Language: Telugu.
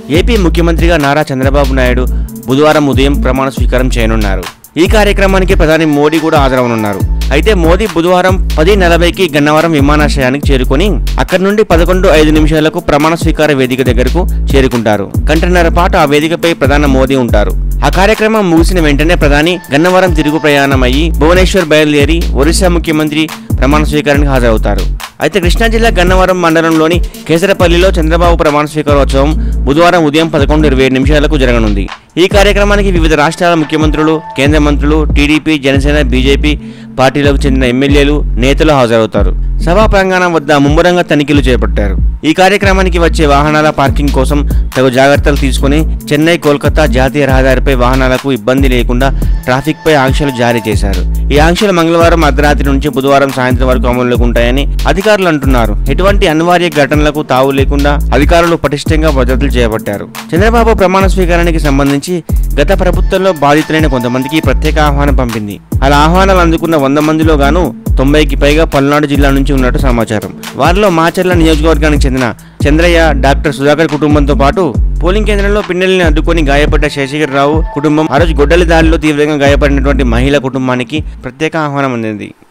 ఏపీ ముఖ్యమంత్రిగా నారా చంద్రబాబు నాయుడు బుధవారం ఉదయం ప్రమాణ స్వీకారం చేయనున్నారు ఈ కార్యక్రమానికి ప్రధాని మోడీ కూడా హాజరవనున్నారు అయితే మోదీ బుధవారం పది నలభైకి గన్నవరం విమానాశ్రయానికి చేరుకొని అక్కడి నుండి పదకొండు ఐదు నిమిషాలకు ప్రమాణ స్వీకార వేదిక దగ్గరకు చేరుకుంటారు గంటన్నర పాటు ఆ వేదికపై ప్రధాని మోదీ ఉంటారు ఆ కార్యక్రమం ముగిసిన వెంటనే ప్రధాని గన్నవరం తిరుగు ప్రయాణం అయ్యి భువనేశ్వర్ బయలుదేరి ఒరిస్సా ముఖ్యమంత్రి ప్రమాణ స్వీకారానికి హాజరవుతారు అయితే కృష్ణా జిల్లా గన్నవరం మండలంలోని కేసరపల్లిలో చంద్రబాబు ప్రమాణ స్వీకారోత్సవం బుధవారం ఉదయం పదకొండు ఇరవై ఏడు నిమిషాలకు జరగనుంది ఈ కార్యక్రమానికి వివిధ రాష్ట్రాల ముఖ్యమంత్రులు కేంద్ర మంత్రులు టీడీపీ జనసేన బీజేపీ పార్టీలకు చెందిన ఎమ్మెల్యేలు నేతలు హాజరవుతారు సభా ప్రాంగణం వద్ద ముమ్మరంగా తనిఖీలు చేపట్టారు ఈ కార్యక్రమానికి వచ్చే వాహనాల పార్కింగ్ కోసం తగు జాగ్రత్తలు తీసుకుని చెన్నై కోల్కతా జాతీయ రహదారిపై వాహనాలకు ఇబ్బంది లేకుండా ట్రాఫిక్ పై ఆంక్షలు జారీ చేశారు ఈ ఆంక్షలు మంగళవారం అర్ధరాత్రి నుంచి బుధవారం సాయంత్రం వరకు అమల్లోకి ఉంటాయని అధికారులు అంటున్నారు ఎటువంటి అనివార్య ఘటనలకు తావు లేకుండా అధికారులు పటిష్టంగా భద్రతలు చేపట్టారు చంద్రబాబు ప్రమాణ స్వీకారానికి సంబంధించి గత ప్రభుత్వంలో బాధితులైన కొంతమందికి ప్రత్యేక ఆహ్వానం పంపింది అలా ఆహ్వానాలు అందుకున్న వంద మందిలో గాను తొంభైకి పైగా పల్నాడు జిల్లా నుంచి ఉన్నట్టు సమాచారం వారిలో మాచర్ల నియోజకవర్గానికి చెందిన చంద్రయ్య డాక్టర్ సుధాకర్ కుటుంబంతో పాటు పోలింగ్ కేంద్రంలో పిన్నెల్ని అడ్డుకొని గాయపడ్డ శేషగిరి రావు కుటుంబం ఆ రోజు గొడ్డలి దాడిలో తీవ్రంగా గాయపడినటువంటి మహిళ కుటుంబానికి ప్రత్యేక ఆహ్వానం అందింది